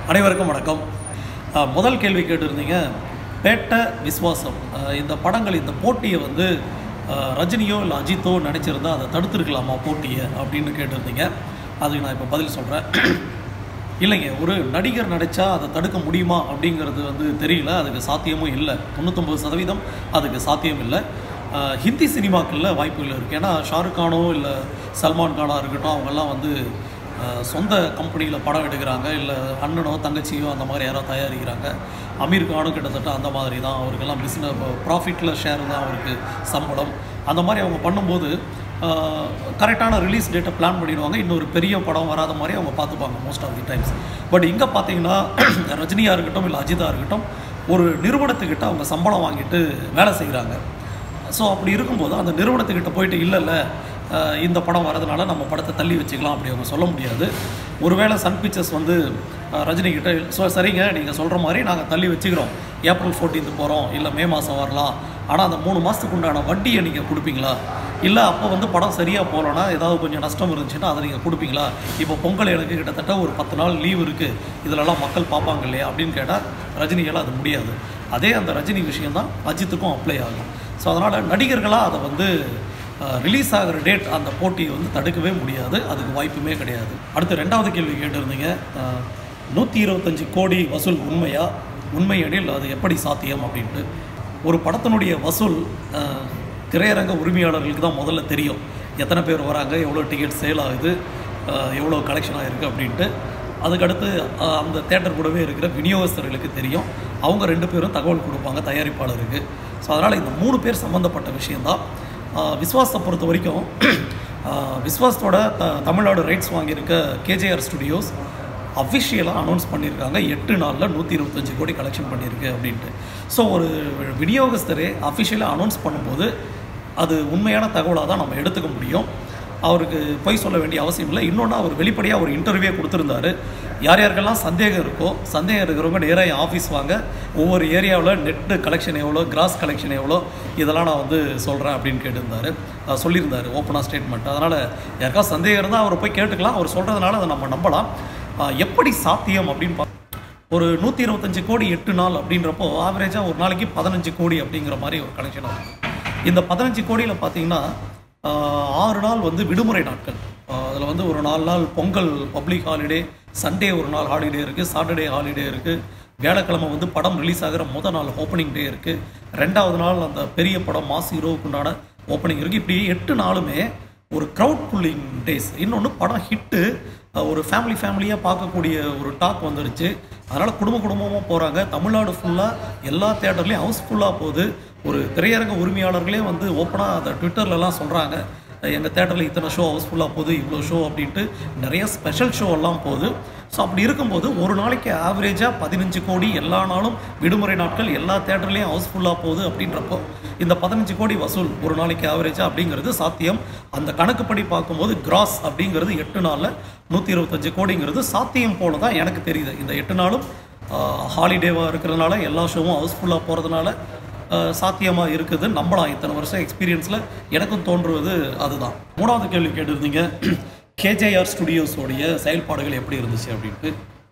அனைவருக்கும் வணக்கம் அஹ், முதல் கேள்வி கேட்டிருந்தீங்க பேட்ட விஸ்வாசம் அஹ், இந்த படங்கள் இந்த போட்டியை வந்து அஹ், ரஜினியோ இல்லை அஜித்தோ நினச்சிருந்தா அதை தடுத்துருக்கலாமா போட்டியை அப்படின்னு கேட்டிருந்தீங்க அதுக்கு நான் இப்போ பதில் சொல்கிறேன் இல்லைங்க ஒரு நடிகர் நடித்தா அதை தடுக்க முடியுமா அப்படிங்கிறது வந்து தெரியல அதுக்கு சாத்தியமும் இல்லை தொண்ணூத்தொம்பது சதவீதம் அதுக்கு சாத்தியம் இல்லை அஹ், ஹிந்தி சினிமாக்களில் வாய்ப்புகள் இருக்குது ஏன்னா ஷாருக் கானோ இல்லை சல்மான் கானாக இருக்கட்டும் அவங்கெல்லாம் வந்து அஹ், சொந்த கம்பெனியில் படம் எடுக்கிறாங்க இல்லை அண்ணனோ தங்கச்சியோ அந்த மாதிரி யாரோ தயாரிக்கிறாங்க அமீர் கானும் கிட்டத்தட்ட அந்த மாதிரி தான் அவருக்கெல்லாம் பிஸ்னஸ் ப்ராஃபிட்டில் ஷேர் தான் அவருக்கு சம்பளம் அந்த மாதிரி அவங்க பண்ணும்போது கரெக்டான ரிலீஸ் டேட்டை பிளான் பண்ணிடுவாங்க இன்னொரு பெரிய படம் வராத மாதிரி அவங்க பார்த்துப்பாங்க most of the times but இங்கே பார்த்தீங்கன்னா ரஜினியாக இருக்கட்டும் இல்லை அஜிதாக இருக்கட்டும் ஒரு நிறுவனத்துக்கிட்ட அவங்க சம்பளம் வாங்கிட்டு வேலை செய்கிறாங்க ஸோ அப்படி இருக்கும்போது அந்த நிறுவனத்துக்கிட்ட போயிட்டு இல்லை இல்லை அஹ், இந்த படம் வரதுனால நம்ம படத்தை தள்ளி வச்சுக்கலாம் அப்படி அவங்க சொல்ல முடியாது ஒருவேளை சன் பிக்சர்ஸ் வந்து அஹ், ரஜினி கிட்ட ஸோ சரிங்க நீங்கள் சொல்கிற மாதிரி நாங்கள் தள்ளி வச்சுக்கிறோம் ஏப்ரல் 14th போகிறோம் இல்லை மே மாதம் வரலாம் ஆனால் அந்த மூணு மாதத்துக்கு உண்டான வட்டியை நீங்கள் கொடுப்பீங்களா இல்லை அப்போ வந்து படம் சரியாக போகலன்னா ஏதாவது கொஞ்சம் நஷ்டம் இருந்துச்சுன்னா அதை நீங்கள் கொடுப்பீங்களா இப்போ பொங்கல் எனக்கு கிட்டத்தட்ட ஒரு பத்து நாள் லீவ் இருக்குது இதிலெல்லாம் மக்கள் பார்ப்பாங்க இல்லையா அப்படின்னு கேட்டால் ரஜினியால் அது முடியாது அதே அந்த ரஜினி விஷயம் தான் அஜித்துக்கும் அப்ளை ஆகும் ஸோ அதனால் நடிகர்களாக அதை வந்து ரிலீஸ் ஆகிற டேட் அந்த போட்டியை வந்து தடுக்கவே முடியாது அதுக்கு வாய்ப்புமே கிடையாது அடுத்து ரெண்டாவது கேள்வி கேட்டிருந்தீங்க நூற்றி இருபத்தஞ்சி கோடி வசூல் உண்மையா உண்மை எனில் அது எப்படி சாத்தியம் அப்படின்ட்டு ஒரு படத்தினுடைய வசூல் அஹ், திரையரங்க உரிமையாளர்களுக்கு தான் முதல்ல தெரியும் எத்தனை பேர் வராங்க எவ்வளோ டிக்கெட் சேல் ஆகுது அஹ், எவ்வளோ கலெக்ஷன் ஆகிருக்கு அப்படின்ட்டு அதுக்கடுத்து அஹ், அந்த தேட்டர் கூடவே இருக்கிற விநியோகஸ்தர்களுக்கு தெரியும் அவங்க ரெண்டு பேரும் தகவல் கொடுப்பாங்க தயாரிப்பாளருக்கு ஸோ அதனால் இந்த மூணு பேர் சம்மந்தப்பட்ட விஷயந்தான் அஹ், விஸ்வாசத்தை பொறுத்த வரைக்கும் அஹ், விஸ்வாசத்தோட த தமிழ்நாடு ரைட்ஸ் வாங்கியிருக்க கேஜேஆர் ஸ்டுடியோஸ் அஃபிஷியலாக அனௌன்ஸ் பண்ணியிருக்காங்க எட்டு நாளில் நூற்றி இருபத்தஞ்சி கோடி கலெக்ஷன் பண்ணியிருக்கு அப்படின்ட்டு ஸோ ஒரு விநியோகஸ்தரே அஃபிஷியலாக அனௌன்ஸ் பண்ணும்போது அது உண்மையான தகவலாக தான் நம்ம எடுத்துக்க முடியும் அவருக்கு பொய் சொல்ல வேண்டிய அவசியம் இல்லை இன்னொன்று அவர் வெளிப்படையாக ஒரு இன்டர்வியூ கொடுத்துருந்தாரு யார் யாருக்கெல்லாம் சந்தேகம் இருக்கோ சந்தேகம் இருக்கிறவங்க நேராக என் ஆஃபீஸ் வாங்க ஒவ்வொரு ஏரியாவில் நெட்டு கலெக்ஷன் எவ்வளோ கிராஸ் கலெக்ஷன் எவ்வளோ இதெல்லாம் நான் வந்து சொல்கிறேன் அப்படின்னு கேட்டிருந்தாரு அஹ் சொல்லியிருந்தாரு ஓப்பனாக ஸ்டேட்மெண்ட் அதனால் யாருக்காவது சந்தேகம் இருந்தால் அவர் போய் கேட்டுக்கலாம் அவர் சொல்கிறதுனால அதை நம்ம நம்பலாம் அஹ் எப்படி சாத்தியம் அப்படின்னு பா ஒரு நூற்றி இருபத்தஞ்சி கோடி எட்டு நாள் அப்படின்றப்போ ஆவரேஜாக ஒரு நாளைக்கு பதினஞ்சு கோடி அப்படிங்கிற மாதிரி ஒரு கனெக்ஷன் ஆகும் இந்த பதினஞ்சு கோடியில் பார்த்தீங்கன்னா ஆஹ், ஆறு நாள் வந்து விடுமுறை நாட்கள் அதில் வந்து ஒரு நாலு நாள் பொங்கல் பப்ளிக் ஹாலிடே சண்டே ஒரு நாள் ஹாலிடே இருக்குது சாட்டர்டே ஹாலிடே இருக்குது வியாழக்கிழமை வந்து படம் ரிலீஸ் ஆகிற முத நாள் ஓப்பனிங் டே இருக்குது ரெண்டாவது நாள் அந்த பெரிய படம் மாஸ் ஹீரோவுக்கு உண்டான ஓப்பனிங் இருக்குது இப்படி எட்டு நாளுமே ஒரு க்ரௌட் புல்லிங் டேஸ் இன்னொன்று படம் ஹிட்டு ஒரு ஃபேமிலி ஃபேமிலியாக பார்க்கக்கூடிய ஒரு டாக் வந்துடுச்சு அதனால் குடும்ப குடும்பமாக போகிறாங்க தமிழ்நாடு ஃபுல்லாக எல்லா தேட்டர்லேயும் ஹவுஸ்ஃபுல்லாக போகுது ஒரு திரையரங்க உரிமையாளர்களே வந்து ஓப்பனாக அதை ட்விட்டர்லலாம் சொல்கிறாங்க எங்கள் தேட்டரில் இத்தனை ஷோ ஹவுஸ்ஃபுல்லாக போகுது இவ்வளோ ஷோ அப்படின்ட்டு நிறைய ஸ்பெஷல் ஷோ எல்லாம் போகுது ஸோ அப்படி இருக்கும்போது ஒரு நாளைக்கு ஆவரேஜாக பதினஞ்சு கோடி எல்லா நாளும் விடுமுறை நாட்கள் எல்லா தேட்டர்லேயும் ஹவுஸ்ஃபுல்லாக போகுது அப்படின்றப்போ இந்த பதினஞ்சு கோடி வசூல் ஒரு நாளைக்கு ஆவரேஜாக அப்படிங்கிறது சாத்தியம் அந்த கணக்குப்படி பார்க்கும்போது கிராஸ் அப்படிங்கிறது எட்டு நாளில் நூற்றி இருபத்தஞ்சு கோடிங்கிறது சாத்தியம் போல தான் எனக்கு தெரியுது இந்த எட்டு நாளும் ஹாலிடேவாக இருக்கிறதுனால எல்லா ஷோவும் ஹவுஸ்ஃபுல்லாக போகிறதுனால சாத்தியமாக இருக்குது நம்பலாம் இத்தனை வருஷம் எக்ஸ்பீரியன்ஸில் எனக்கும் தோன்றுவது அதுதான் மூணாவது கேள்வி கேட்டிருந்தீங்க கேஜேஆர் ஸ்டுடியோஸோடைய செயல்பாடுகள் எப்படி இருந்துச்சு அப்படின்ட்டு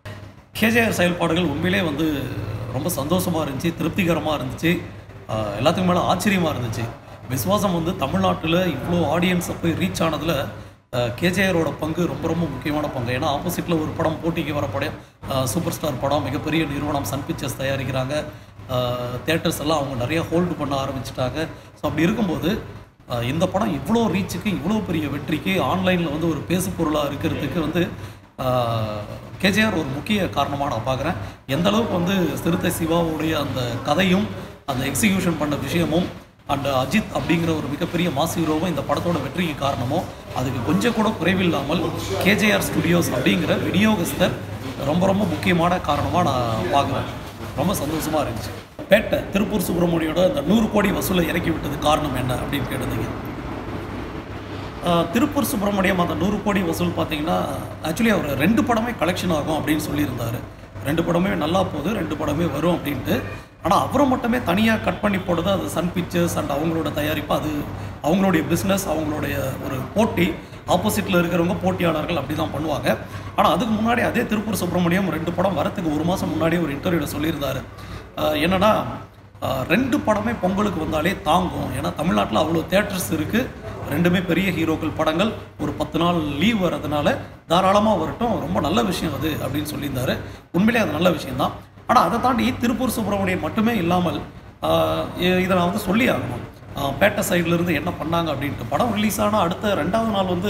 கேஜேஆர் செயல்பாடுகள் உண்மையிலே வந்து ரொம்ப சந்தோஷமாக இருந்துச்சு திருப்திகரமாக இருந்துச்சு ஆஹ் எல்லாத்துக்கும் மேலே ஆச்சரியமாக இருந்துச்சு விஸ்வாசம் வந்து தமிழ்நாட்டில் இவ்வளோ ஆடியன்ஸை போய் ரீச் ஆனதில் கேஜேஆரோட பங்கு ரொம்ப ரொம்ப முக்கியமான பங்கு ஏன்னா ஆப்போசிட்டில் ஒரு படம் போட்டிக்கு வர படம் சூப்பர் ஸ்டார் படம் மிகப்பெரிய நிறுவனம் சன் பிக்சர்ஸ் தயாரிக்கிறாங்க தேட்டர்ஸ் எல்லாம் அவங்க நிறைய ஹோல்டு பண்ண ஆரம்பிச்சிட்டாங்க ஸோ அப்படி இருக்கும்போது ஆஹ் இந்த படம் இவ்வளோ ரீச்சுக்கு இவ்வளோ பெரிய வெற்றிக்கு ஆன்லைனில் வந்து ஒரு பேசு பொருளாக இருக்கிறதுக்கு வந்து கேஜிஆர் ஒரு முக்கிய காரணமாக நான் பார்க்குறேன் எந்த அளவுக்கு வந்து சிறுத்தை சிவாவுடைய அந்த கதையும் அந்த எக்ஸிகியூஷன் பண்ண விஷயமும் அண்ட் அஜித் அப்படிங்கிற ஒரு மிகப்பெரிய மாஸ் ஹீரோவும் இந்த படத்தோட வெற்றிக்கு காரணமோ அதுக்கு கொஞ்சம் கூட குறைவில்லாமல் கேஜேஆர் ஸ்டுடியோஸ் அப்படிங்கிற விநியோகஸ்தர் ரொம்ப ரொம்ப முக்கியமான காரணமாக நான் பார்க்குறேன் ரொம்ப சந்தோஷமாக இருந்துச்சு பேட்டை திருப்பூர் சுப்பிரமணியோட அந்த நூறு கோடி வசூலை இறக்கி விட்டது காரணம் என்ன அப்படின்னு கேட்டிருந்தீங்க ஆஹ் திருப்பூர் சுப்பிரமணியம் அந்த நூறு கோடி வசூல் பார்த்தீங்கன்னா ஆக்சுவலி அவர் ரெண்டு படமே கலெக்ஷன் ஆகும் அப்படின்னு சொல்லியிருந்தார் ரெண்டு படமே நல்லா போகுது ரெண்டு படமே வரும் அப்படின்ட்டு ஆனால் அவரை மட்டுமே தனியாக கட் பண்ணி போடுறது அது சன் பிக்சர்ஸ் அண்ட் அவங்களோட தயாரிப்பு அது அவங்களுடைய பிஸ்னஸ் அவங்களுடைய ஒரு போட்டி ஆப்போசிட்டில் இருக்கிறவங்க போட்டியாளர்கள் அப்படி தான் பண்ணுவாங்க ஆனால் அதுக்கு முன்னாடி அதே திருப்பூர் சுப்பிரமணியம் ரெண்டு படம் வரத்துக்கு ஒரு மாதம் முன்னாடியே ஒரு இன்டர்வியூவில் சொல்லியிருந்தாரு அஹ் என்னன்னா அஹ் ரெண்டு படமே பொங்கலுக்கு வந்தாலே தாங்கும் ஏன்னா தமிழ்நாட்டில் அவ்வளோ தேட்டர்ஸ் இருக்குது ரெண்டுமே பெரிய ஹீரோக்கள் படங்கள் ஒரு பத்து நாள் லீவ் வர்றதுனால தாராளமாக வரட்டும் ரொம்ப நல்ல விஷயம் அது அப்படின்னு சொல்லியிருந்தாரு உண்மையிலே அது நல்ல விஷயம்தான் ஆனால் அதை தாண்டி திருப்பூர் சுப்பிரமணியன் மட்டுமே இல்லாமல் ஆஹ் இ- இதை நான் வந்து சொல்லி ஆகணும் ஆஹ் பேட்டை சைடுல இருந்து என்ன பண்ணாங்க அப்படின்ட்டு படம் ரிலீஸ் ஆனால் அடுத்த ரெண்டாவது நாள் வந்து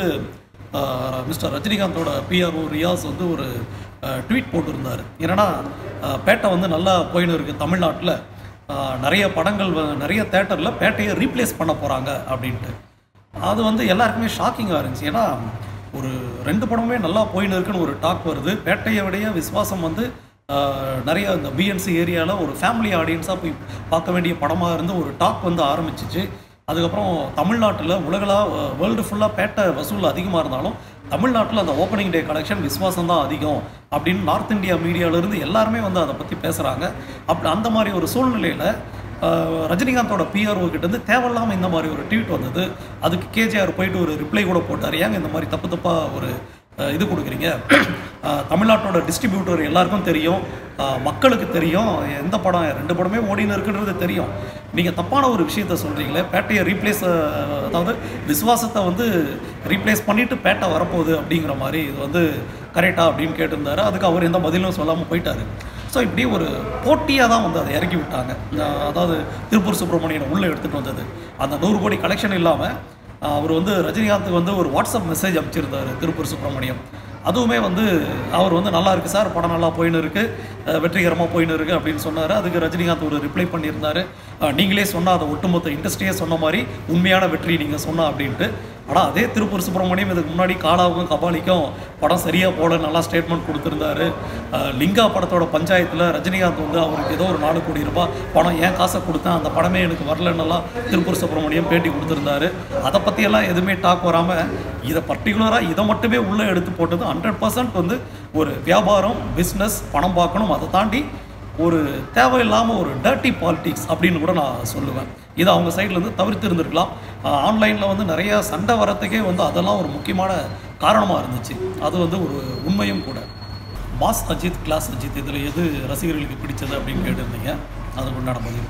ஆஹ் மிஸ்டர் ரஜினிகாந்தோட பிஆர்ஓ ரியாஸ் வந்து ஒரு ட்வீட் போட்டிருந்தார் என்னன்னா ஆஹ் பேட்டை வந்து நல்லா போயின்னு இருக்குது தமிழ்நாட்டில் நிறைய படங்கள் வ- நிறைய தேட்டரில் பேட்டையை ரீப்ளேஸ் பண்ண போகிறாங்க அப்படின்ட்டு அது வந்து எல்லாருக்குமே ஷாக்கிங்காக இருந்துச்சு ஏன்னா ஒரு ரெண்டு படமுமே நல்லா போயின்னு இருக்குன்னு ஒரு டாக் வருது பேட்டையை விடைய விஸ்வாசம் வந்து ஆஹ், நிறைய இந்த பிஎன்சி ஏரியாவில் ஒரு ஃபேமிலி ஆடியன்ஸாக போய் பார்க்க வேண்டிய படமாக இருந்து ஒரு டாக் வந்து ஆரம்பிச்சிச்சு அதுக்கப்புறம் தமிழ்நாட்டில் உலகளா வேர்ல்டு ஃபுல்லாக பேட்டை வசூல் அதிகமாக இருந்தாலும் தமிழ்நாட்டில் அந்த ஓப்பனிங் டே கலெக்ஷன் விஸ்வாசம் தான் அதிகம் அப்படின்னு நார்த் இந்தியா மீடியாவிலேருந்து எல்லாருமே வந்து அதை பற்றி பேசுகிறாங்க அப்படி அந்த மாதிரி ஒரு சூழ்நிலையில் ஆஹ் ரஜினிகாந்தோட பிஆர்ஓ கிட்டேருந்து தேவையில்லாமல் இந்த மாதிரி ஒரு ட்வீட் வந்தது அதுக்கு கேஜிஆர் போயிட்டு ஒரு ரிப்ளை கூட போட்டார் ஏங்க இந்த மாதிரி தப்பு தப்பாக ஒரு ஆஹ் இது கொடுக்குறீங்க ஆஹ் தமிழ்நாட்டோட டிஸ்ட்ரிபியூட்டர் எல்லாருக்கும் தெரியும் ஆஹ் மக்களுக்கு தெரியும் எந்த படம் ரெண்டு படமே ஓடின்னு இருக்குன்றது தெரியும் நீங்கள் தப்பான ஒரு விஷயத்த சொல்கிறீங்களே பேட்டையை ரீப்ளேஸ் அதாவது விசுவாசத்தை வந்து ரீப்ளேஸ் பண்ணிவிட்டு பேட்டை வரப்போகுது அப்படிங்கிற மாதிரி இது வந்து கரெக்டா அப்படின்னு கேட்டிருந்தாரு அதுக்கு அவர் எந்த பதிலும் சொல்லாமல் போயிட்டாரு ஸோ இப்படி ஒரு போட்டியாக தான் வந்து அதை இறக்கி விட்டாங்க அஹ் அதாவது திருப்பூர் சுப்பிரமணியனை உள்ளே எடுத்துகிட்டு வந்தது அந்த நூறு கோடி கலெக்ஷன் இல்லாமல் அவர் வந்து ரஜினிகாந்துக்கு வந்து ஒரு வாட்ஸ்அப் மெசேஜ் அனுப்பிச்சிருந்தாரு திருப்பூர் சுப்பிரமணியம் அதுவுமே வந்து அவர் வந்து நல்லா இருக்கு சார் படம் நல்லா போயின்னு இருக்கு அஹ் வெற்றிகரமாக போயின்னு இருக்கு அப்படின்னு சொன்னார் அதுக்கு ரஜினிகாந்த் ஒரு ரிப்ளை பண்ணியிருந்தாரு அஹ் நீங்களே சொன்ன அதை ஒட்டுமொத்த இண்டஸ்ட்ரியே சொன்ன மாதிரி உண்மையான வெற்றி நீங்கள் சொன்னா அப்படின்ட்டு ஆனால் அதே திருப்பூர் சுப்பிரமணியம் இதுக்கு முன்னாடி காலாவுக்கும் கபாலிக்கும் படம் சரியாக போட நல்லா ஸ்டேட்மெண்ட் கொடுத்துருந்தாரு அஹ் லிங்கா படத்தோட பஞ்சாயத்தில் ரஜினிகாந்த் வந்து அவருக்கு ஏதோ ஒரு நாலு கோடி ரூபாய் பணம் ஏன் காசை கொடுத்தேன் அந்த படமே எனக்கு வரலன்னெல்லாம் திருப்பூர் சுப்பிரமணியம் பேட்டி கொடுத்துருந்தாரு அதை பற்றியெல்லாம் எதுவுமே டாக் வராமல் இதை பர்டிகுலராக இதை மட்டுமே உள்ளே எடுத்து போட்டது ஹண்ட்ரட் பர்சன்ட் வந்து ஒரு வியாபாரம் பிஸ்னஸ் பணம் பார்க்கணும் அதை தாண்டி ஒரு தேவையில்லாமல் ஒரு டர்ட்டி பாலிடிக்ஸ் அப்படின்னு கூட நான் சொல்லுவேன் இதை அவங்க சைட்லேருந்து தவிர்த்து இருந்திருக்கலாம் ஆன்லைனில் வந்து நிறைய சண்டை வரத்துக்கே வந்து அதெல்லாம் ஒரு முக்கியமான காரணமாக இருந்துச்சு அது வந்து ஒரு உண்மையும் கூட பாஸ் அஜித் கிளாஸ் அஜித் இதில் எது ரசிகர்களுக்கு பிடிச்சது அப்படின்னு கேட்டிருந்தீங்க அதுக்கு உண்டான பதில்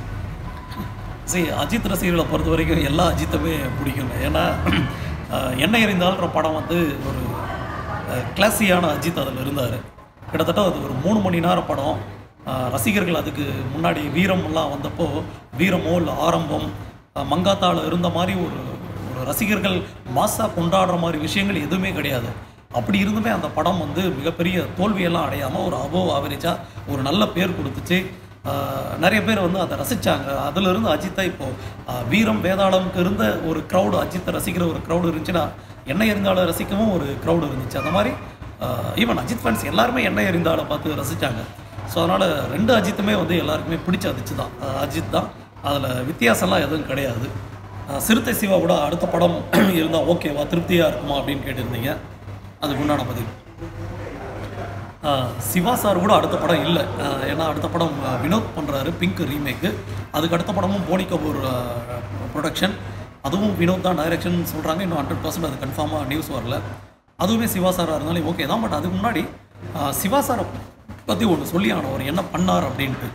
சரி அஜித் ரசிகர்களை பொறுத்த வரைக்கும் எல்லா அஜித்துமே பிடிக்குங்க ஏன்னா அஹ், என்ன எறிந்தால்ன்ற படம் வந்து ஒரு கிளாஸியான அஜித் அதில் இருந்தார் கிட்டத்தட்ட அது ஒரு மூணு மணி நேரம் படம் அஹ், ரசிகர்கள் அதுக்கு முன்னாடி வீரம்லாம் வந்தப்போ வீரமோ இல்லை ஆரம்பம் அஹ், மங்காத்தால இருந்த மாதிரி ஒரு ஒரு ரசிகர்கள் மாசாக கொண்டாடுற மாதிரி விஷயங்கள் எதுவுமே கிடையாது அப்படி இருந்துமே அந்த படம் வந்து மிகப்பெரிய தோல்வியெல்லாம் அடையாமல் ஒரு அபோவ் ஆவரேஜாக ஒரு நல்ல பேர் கொடுத்துச்சு ஆஹ் நிறைய பேர் வந்து அதை ரசித்தாங்க அதிலிருந்து அஜித்தை இப்போ ஆஹ் வீரம் வேதாளம்க்கு இருந்த ஒரு க்ரௌடு அஜித்தை ரசிக்கிற ஒரு க்ரௌடு இருந்துச்சுன்னா என்ன எறிந்தாலும் ரசிக்கவும் ஒரு க்ரௌடு இருந்துச்சு அந்த மாதிரி ஈவன் அஜித் ஃபேன்ஸ் எல்லாருமே என்ன எறிந்தாலை பார்த்து ரசித்தாங்க ஸோ அதனால் ரெண்டு அஜித்துமே வந்து எல்லாருக்குமே பிடிச்ச அஜித் தான் ஆஹ் அஜித் தான் அதில் வித்தியாசம்லாம் எதுவும் கிடையாது ஆஹ் சிறுத்தை சிவா கூட அடுத்த படம் இருந்தால் ஓகேவா திருப்தியாக இருக்குமா அப்படின்னு கேட்டிருந்தீங்க அதுக்கு உண்டான பதில் ஆஹ் சிவா சார் கூட அடுத்த படம் இல்லை ஆஹ் ஏன்னா அடுத்த படம் ஆஹ் வினோத் பண்ணுறாரு பிங்க் ரீமேக்கு அதுக்கு அடுத்த படமும் போனி கபூர் ப்ரொடக்ஷன் அதுவும் வினோத் தான் டைரக்ஷன் சொல்கிறாங்க இன்னும் ஹண்ட்ரட் பர்சன்ட் அது கன்ஃபார்மாக நியூஸ் வரல அதுவுமே சிவா சாராக இருந்தாலும் ஓகே தான் பட் அதுக்கு முன்னாடி ஆஹ் சிவா சாரை பற்றி ஒன்று சொல்லி ஆகணும் அவர் என்ன பண்ணார் அப்படின்ட்டு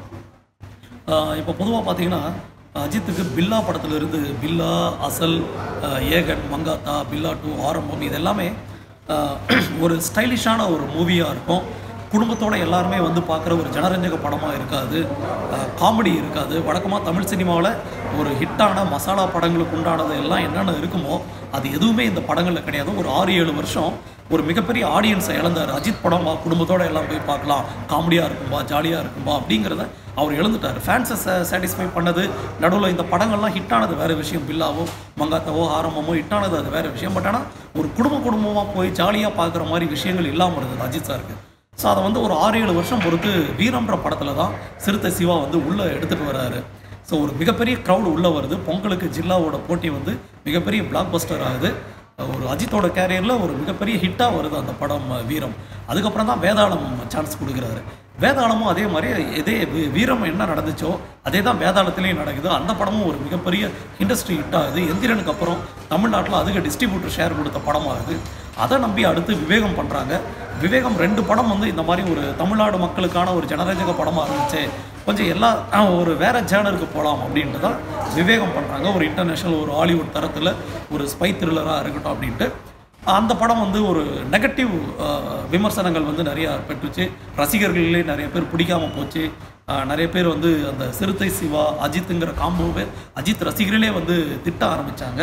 ஆஹ் இப்போ பொதுவாக பார்த்தீங்கன்னா அஜித்துக்கு பில்லா படத்துல இருந்து பில்லா அசல் ஆஹ் ஏகன் மங்காத்தா பில்லா டூ ஆரம்பம் இது எல்லாமே ஆஹ் ஒரு ஸ்டைலிஷான ஒரு மூவியாக இருக்கும் குடும்பத்தோட எல்லாருமே வந்து பார்க்குற ஒரு ஜனரஞ்சக படமாக இருக்காது காமெடி இருக்காது வழக்கமாக தமிழ் சினிமாவில் ஒரு ஹிட்டான மசாலா படங்களுக்கு உண்டானது எல்லாம் என்னென்ன இருக்குமோ அது எதுவுமே இந்த படங்களில் கிடையாது ஒரு ஆறு ஏழு வருஷம் ஒரு மிகப்பெரிய ஆடியன்ஸை இழந்தார் அஜித் படம் வா, குடும்பத்தோட எல்லாம் போய் பார்க்கலாம் காமெடியாக இருக்கும்பா ஜாலியாக இருக்கும்பா அப்படிங்கிறத அவர் இழந்துட்டார் ஃபேன்ஸை சாட்டிஸ்ஃபை பண்ணது நடுவில் இந்த படங்கள்லாம் ஹிட்டானது வேறு விஷயம் பில்லாவோ மங்காத்தாவோ ஆரம்பமோ ஹிட்டானது அது வேறு விஷயம் பட் ஆனால் ஒரு குடும்ப குடும்பமாக போய் ஜாலியாக பார்க்குற மாதிரி விஷயங்கள் இல்லாமல் இருந்தது அஜித் சாருக்கு ஸோ அதை வந்து ஒரு ஆறு ஏழு வருஷம் பொறுத்து வீரம்ன்ற படத்தில் தான் சிறுத்தை சிவா வந்து உள்ளே எடுத்துகிட்டு வராரு ஸோ ஒரு மிகப்பெரிய க்ரௌடு உள்ளே வருது பொங்கலுக்கு ஜில்லாவோட போட்டி வந்து மிகப்பெரிய பிளாக் பஸ்டர் ஆகுது ஒரு அஜித்தோட கேரியரில் ஒரு மிகப்பெரிய ஹிட்டாக வருது அந்த படம் அஹ், வீரம் அதுக்கப்புறம் தான் வேதாளம் சான்ஸ் கொடுக்குறாரு வேதாளமும் அதே மாதிரி இதே வீ- வீரம் என்ன நடந்துச்சோ அதே தான் வேதாளத்திலையும் நடக்குது அந்த படமும் ஒரு மிகப்பெரிய இண்டஸ்ட்ரி ஹிட் ஆகுது எந்திரனுக்கு அப்புறம் தமிழ்நாட்டில் அதிக டிஸ்ட்ரிபியூட்டர் ஷேர் கொடுத்த படமாகுது அதை நம்பி அடுத்து விவேகம் பண்ணுறாங்க விவேகம் ரெண்டு படம் வந்து இந்த மாதிரி ஒரு தமிழ்நாடு மக்களுக்கான ஒரு ஜனரஞ்சக படமாக இருந்துச்சு கொஞ்சம் எல்லா ஆ, ஒரு வேற ஜேனருக்கு போகலாம் அப்படின்ட்டு தான் விவேகம் பண்ணுறாங்க ஒரு இன்டர்நேஷ்னல் ஒரு ஹாலிவுட் தரத்தில் ஒரு ஸ்பை த்ரில்லராக இருக்கட்டும் அப்படின்ட்டு அந்த படம் வந்து ஒரு நெகட்டிவ் விமர்சனங்கள் வந்து நிறையா பெற்றுச்சு ரசிகர்களே நிறைய பேர் பிடிக்காம போச்சு அஹ், நிறைய பேர் வந்து அந்த சிறுத்தை சிவா அஜித்துங்கிற காம்போவே அஜித் ரசிகர்களே வந்து திட்ட ஆரம்பித்தாங்க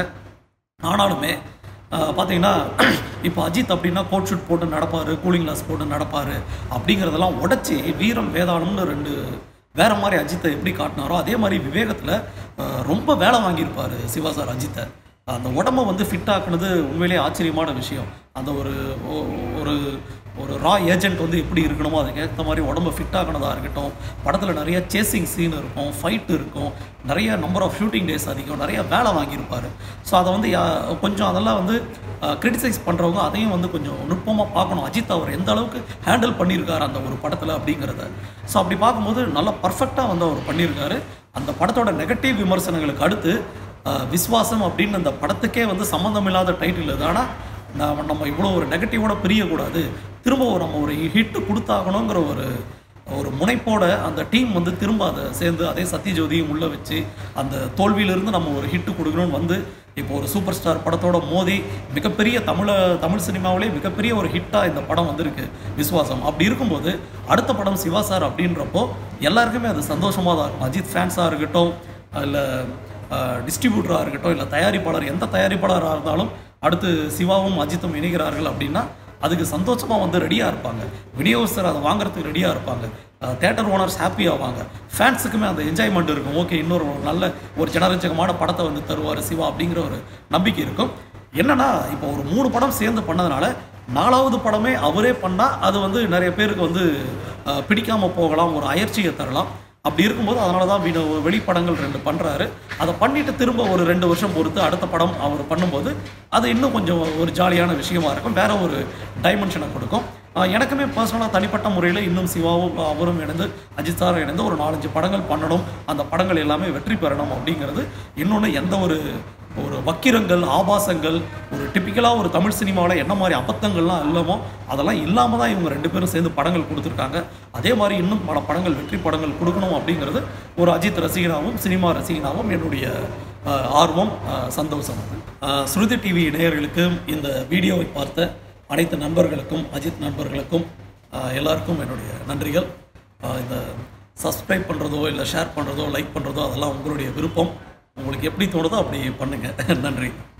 ஆனாலுமே அஹ், பார்த்தீங்கன்னா இப்போ அஜித் அப்படின்னா கோட் ஷூட் போட்டு நடப்பார் கூலிங் கிளாஸ் போட்டு நடப்பார் அப்படிங்கிறதெல்லாம் உடச்சி வீரம் வேதாளம்னு ரெண்டு வேற மாதிரி அஜித்தை எப்படி காட்டினாரோ அதே மாதிரி விவேகத்தில் ரொம்ப வேலை வாங்கியிருப்பார் சிவா சார் அஜித்தை அந்த உடம்ப வந்து ஃபிட் ஆக்குனது உண்மையிலேயே ஆச்சரியமான விஷயம் அந்த ஒரு ஒ- ஒரு ஒரு ரா ஏஜென்ட் வந்து எப்படி இருக்கணுமோ அதுக்கு ஏற்ற மாதிரி உடம்ப ஃபிட் ஆக்கினதாக இருக்கட்டும் படத்தில் நிறைய சேசிங் சீன் இருக்கும் ஃபைட் இருக்கும் நிறைய நம்பர் ஆஃப் ஷூட்டிங் டேஸ் அதிகம் நிறைய வேலை வாங்கியிருப்பார் ஸோ அதை வந்து யா- கொஞ்சம் அதெல்லாம் வந்து கிரிட்டிசைஸ் பண்ணுறவங்க அதையும் வந்து கொஞ்சம் நுட்பமாக பார்க்கணும் அஜித் அவர் எந்த அளவுக்கு ஹேண்டில் பண்ணியிருக்காரு அந்த ஒரு படத்தில் அப்படிங்கிறத ஸோ அப்படி பார்க்கும்போது நல்லா பர்ஃபெக்டாக வந்து அவர் பண்ணியிருக்காரு அந்த படத்தோட நெகட்டிவ் விமர்சனங்களுக்கு அடுத்து அஹ், விஸ்வாசம் அப்படின்னு அந்த படத்துக்கே வந்து சம்மந்தமில்லாத டைட்டில் இது ஆனால் நம்ம நம்ம இவ்வளோ ஒரு நெகட்டிவோட பிரியக்கூடாது திரும்ப ஒரு நம்ம ஒரு ஹிட்டு கொடுத்தாகணுங்கிற ஒரு ஒரு முனைப்போட அந்த டீம் வந்து திரும்ப அதை சேர்ந்து அதே சத்யஜோதியும் உள்ளே வச்சு அந்த தோல்வியிலிருந்து நம்ம ஒரு ஹிட்டு கொடுக்கணும்னு வந்து இப்போ ஒரு சூப்பர் ஸ்டார் படத்தோட மோதி மிகப்பெரிய தமிழ தமிழ் சினிமாவிலே மிகப்பெரிய ஒரு ஹிட்டாக இந்த படம் வந்திருக்கு விஸ்வாசம் அப்படி இருக்கும்போது அடுத்த படம் சிவா சார் அப்படின்றப்போ எல்லாருக்குமே அது சந்தோஷமாக தான் இருக்கும் அஜித் ஃபேன்ஸாக இருக்கட்டும் இல்லை டிஸ்ட்ரிபியூட்டராக இருக்கட்டும் இல்லை தயாரிப்பாளர் எந்த தயாரிப்பாளராக இருந்தாலும் அடுத்து சிவாவும் அஜித்தும் இணைகிறார்கள் அப்படின்னா அதுக்கு சந்தோஷமாக வந்து ரெடியாக இருப்பாங்க விநியோகஸ்தர் அதை வாங்குறதுக்கு ரெடியாக இருப்பாங்க தேட்டர் ஓனர்ஸ் ஹாப்பி ஆவாங்க ஃபேன்ஸுக்குமே அந்த என்ஜாய்மெண்ட் இருக்கும் ஓகே இன்னொரு ஒரு நல்ல ஒரு ஜனரஞ்சகமான படத்தை வந்து தருவார் சிவா அப்படிங்கிற ஒரு நம்பிக்கை இருக்கும் என்னன்னா இப்போ ஒரு மூணு படம் சேர்ந்து பண்ணதுனால நாலாவது படமே அவரே பண்ணால் அது வந்து நிறைய பேருக்கு வந்து அஹ், பிடிக்காம போகலாம் ஒரு அயற்சியை தரலாம் அப்படி இருக்கும்போது அதனால தான் வினோ வெளிப்படங்கள் ரெண்டு பண்ணுறாரு அதை பண்ணிட்டு திரும்ப ஒரு ரெண்டு வருஷம் பொறுத்து அடுத்த படம் அவர் பண்ணும்போது அது இன்னும் கொஞ்சம் ஒரு ஜாலியான விஷயமா இருக்கும் வேற ஒரு டைமென்ஷனை கொடுக்கும் ஆஹ் எனக்குமே பர்சனலாக தனிப்பட்ட முறையில் இன்னும் சிவாவும் அவரும் இணைந்து அஜித் சாரும் இணைந்து ஒரு நாலஞ்சு படங்கள் பண்ணணும் அந்த படங்கள் எல்லாமே வெற்றி பெறணும் அப்படிங்கிறது இன்னொன்று எந்த ஒரு ஒரு வக்கிரங்கள் ஆபாசங்கள் ஒரு டிப்பிக்கலாக ஒரு தமிழ் சினிமாவில் என்ன மாதிரி அபத்தங்கள்லாம் இல்லமோ அதெல்லாம் இல்லாமல் தான் இவங்க ரெண்டு பேரும் சேர்ந்து படங்கள் கொடுத்துருக்காங்க அதே மாதிரி இன்னும் பல படங்கள் வெற்றி படங்கள் கொடுக்கணும் அப்படிங்கிறது ஒரு அஜித் ரசிகனாகவும் சினிமா ரசிகனாகவும் என்னுடைய ஆஹ், ஆர்வம் ஆஹ், சந்தோஷம் ஆஹ், ஸ்ருதி டிவி நேயர்களுக்கு இந்த வீடியோவை பார்த்த அனைத்து நண்பர்களுக்கும் அஜித் நண்பர்களுக்கும் ஆஹ், எல்லாருக்கும் என்னுடைய நன்றிகள் ஆஹ், இந்த சப்ஸ்கிரைப் பண்ணுறதோ இல்லை ஷேர் பண்ணுறதோ லைக் பண்ணுறதோ அதெல்லாம் உங்களுடைய விருப்பம் உங்களுக்கு எப்படி தோணுதோ அப்படி பண்ணுங்கள் நன்றி